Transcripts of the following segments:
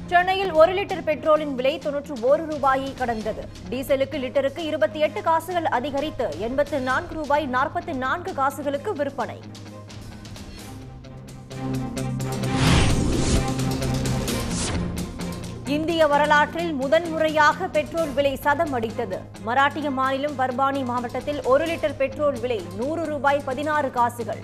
சென்னையில் ஒரு லிட்டர் பெட்ரோலின் விலை தொன்னூற்று ஒரு ரூபாயை கடந்தது டீசலுக்கு லிட்டருக்கு இருபத்தி எட்டு காசுகள் அதிகரித்து எண்பத்து நான்கு ரூபாய் நாற்பத்தி நான்கு காசுகளுக்கு விற்பனை இந்திய வரலாற்றில் முதன்முறையாக பெட்ரோல் விலை சதம் அடித்தது மராட்டிய மாநிலம் பர்பானி மாவட்டத்தில் ஒரு லிட்டர் பெட்ரோல் விலை நூறு ரூபாய் பதினாறு காசுகள்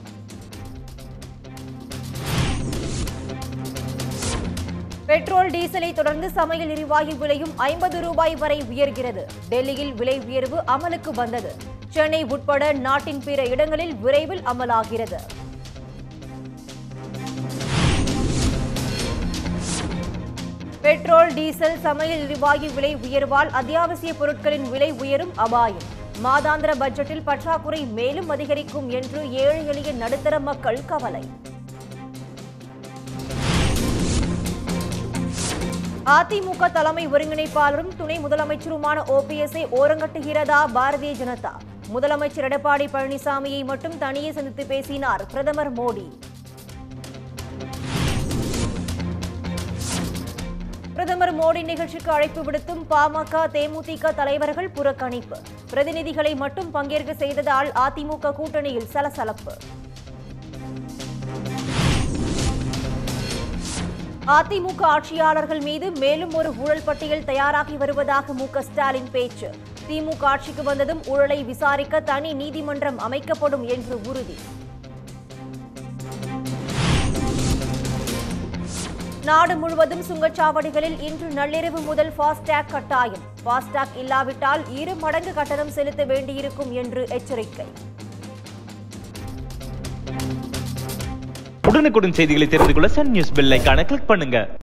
பெட்ரோல் டீசலை தொடர்ந்து சமையல் எரிவாயு விலையும் ஐம்பது ரூபாய் வரை உயர்கிறது டெல்லியில் விலை உயர்வு அமலுக்கு வந்தது சென்னை உட்பட நாட்டின் பிற இடங்களில் விரைவில் அமலாகிறது பெட்ரோல் டீசல் சமையல் எரிவாயு விலை உயர்வால் அத்தியாவசிய பொருட்களின் விலை உயரும் அபாயம் மாதாந்திர பட்ஜெட்டில் பற்றாக்குறை மேலும் அதிகரிக்கும் என்று ஏழை எளிய நடுத்தர மக்கள் கவலை அதிமுக தலைமை ஒருங்கிணைப்பாளரும் துணை முதலமைச்சருமான ஓபிஎஸ்ஐ ஓரங்கட்டுகிறதா பாரதிய ஜனதா முதலமைச்சர் எடப்பாடி பழனிசாமியை மட்டும் தனியே சந்தித்து பேசினார் பிரதமர் மோடி பிரதமர் மோடி நிகழ்ச்சிக்கு அழைப்பு விடுத்தும் பாமக தேமுதிக தலைவர்கள் புறக்கணிப்பு பிரதிநிதிகளை மட்டும் பங்கேற்க செய்ததால் அதிமுக கூட்டணியில் சலசலப்பு அதிமுக ஆட்சியாளர்கள் மீது மேலும் ஒரு ஊழல் பட்டியல் தயாராகி வருவதாக மு க ஸ்டாலின் பேச்சு திமுக ஆட்சிக்கு வந்ததும் ஊழலை விசாரிக்க தனி நீதிமன்றம் அமைக்கப்படும் என்று உறுதி நாடு முழுவதும் சுங்கச்சாவடிகளில் இன்று நள்ளிரவு முதல் ஃபாஸ்டேக் கட்டாயம் ஃபாஸ்டேக் இல்லாவிட்டால் இரு மடங்கு கட்டணம் செலுத்த வேண்டியிருக்கும் என்று எச்சரிக்கை உடனுக்குடன் செய்திகளை தெரிந்து கொள்ள சன் நியூஸ் பெல் ஐகானை கிளிக் பண்ணுங்க